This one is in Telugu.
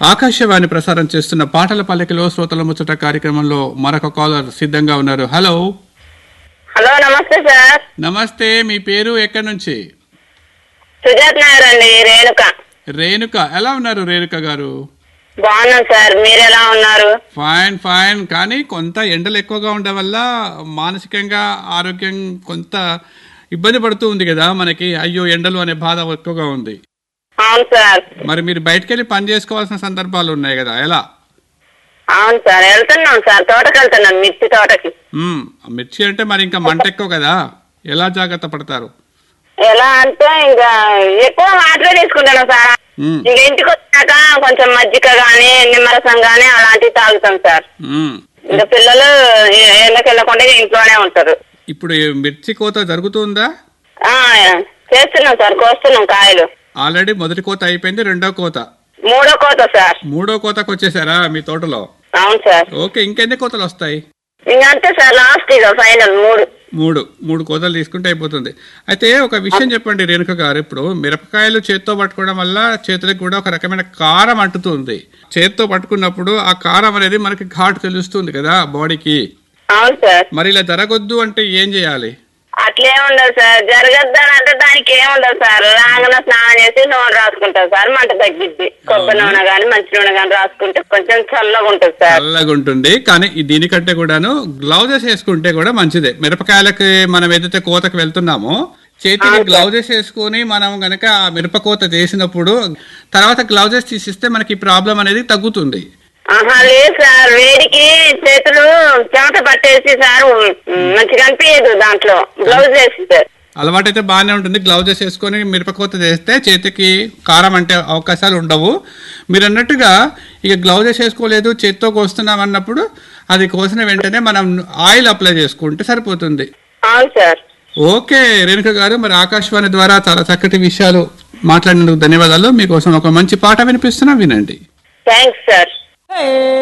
ఆకాశవాణి ప్రసారం చేస్తున్న పాటల పల్లకిలో శ్రోతల ముచ్చట కార్యక్రమంలో మరొక కాలర్ సిద్ధంగా ఉన్నారు హలో హలో నమస్తే సార్ నమస్తే మీ పేరు ఎక్కడి నుంచి సుజాత్ నగర్ అండి రేణుక రేణుక ఎలా ఉన్నారు రేణుక గారు బాగున్నాం సార్ మీరు ఎలా ఉన్నారు ఫైన్ ఫైన్ కానీ కొంత ఎండలు ఎక్కువగా ఉండడం వల్ల మానసికంగా ఆరోగ్యం కొంత ఇబ్బంది పడుతూ ఉంది కదా మనకి అయ్యో ఎండలు అనే బాధ ఎక్కువగా ఉంది అవును సార్ మరి మీరు బయటకు వెళ్ళి పని చేసుకోవాల్సిన సందర్భాలు ఉన్నాయి కదా ఎలా అవును సార్ వెళ్తున్నాం సార్ తోటకి వెళ్తున్నాం మిర్చి తోటకి మ్మ్. మిర్చి అంటే మరి ఇంకా మంట ఎక్కువ కదా ఎలా జాగ్రత్త పడతారు ఎలా అంటే ఇంకా ఎక్కువ వాటరే తీసుకుంటున్నాం సార్ మ్మ్. ఇంకా ఇంటికి వచ్చాక కొంచెం మజ్జిగ గానీ నిమ్మరసం గానీ అలాంటివి తాగుతాం సార్ మ్మ్. ఇంకా పిల్లలు ఎండకి వెళ్ళకుండా ఇంట్లోనే ఉంటారు ఇప్పుడు ఈ మిర్చి కోత జరుగుతుందా ఆ, చేస్తున్నాం సార్ కోస్తున్నాం కాయలు ఆల్రెడీ మొదటి కోత అయిపోయింది రెండో కోత మూడో కోత సార్ మూడో కోతకు వచ్చేసారా మీ తోటలో అవును సార్ ఓకే ఇంకెన్ని కోతలు వస్తాయి ఇంకా అంతే సార్ లాస్ట్ ఇక ఫైనల్ మూడు మూడు మూడు కోతలు తీసుకుంటే అయిపోతుంది అయితే ఒక విషయం చెప్పండి రేణుక గారు ఇప్పుడు మిరపకాయలు చేత్తో పట్టుకోవడం వల్ల చేతులకు కూడా ఒక రకమైన కారం అంటుతుంది చేత్తో పట్టుకున్నప్పుడు ఆ కారం అనేది మనకి ఘాటు తెలుస్తుంది కదా బాడీకి అవును సార్ మరి ఇలా జరగొద్దు అంటే ఏం చేయాలి అట్లే ఉండదు సార్ జరగద్దని అంటే దానికి ఏం ఉండదు సార్ రాగానే స్నానం చేసి నూనె రాసుకుంటారు సార్ మంట తగ్గిద్ది కొబ్బరి నూనె గాని మంచి నూనె గాని రాసుకుంటే కొంచెం చల్లగా ఉంటుంది సార్ చల్లగా ఉంటుంది కానీ ఈ దీనికంటే కూడాను గ్లౌజెస్ వేసుకుంటే కూడా మంచిదే మిరపకాయలకి మనం ఏదైతే కోతకు వెళ్తున్నామో చేతికి గ్లౌజెస్ వేసుకొని మనం గనక ఆ మిరప కోత చేసినప్పుడు తర్వాత గ్లౌజెస్ తీసిస్తే మనకి ప్రాబ్లం అనేది తగ్గుతుంది ఆహా లేదు సార్ వేడికి చేతులు చెమట పట్టేసి సార్ మంచిగా అనిపించదు దాంట్లో బ్లౌజ్ వేసి సార్ అలవాటైతే బాగానే ఉంటుంది గ్లౌజెస్ వేసుకొని మిరపకోత చేస్తే చేతికి కారం అంటే అవకాశాలు ఉండవు మీరు అన్నట్టుగా ఇక గ్లౌజెస్ వేసుకోలేదు చేత్తో కోస్తున్నాం అన్నప్పుడు అది కోసిన వెంటనే మనం ఆయిల్ అప్లై చేసుకుంటే సరిపోతుంది అవును సార్ ఓకే రేణుక గారు మరి ఆకాశవాణి ద్వారా చాలా చక్కటి విషయాలు మాట్లాడినందుకు ధన్యవాదాలు మీకోసం ఒక మంచి పాట వినిపిస్తున్నా వినండి థ్యాంక్స్ సార్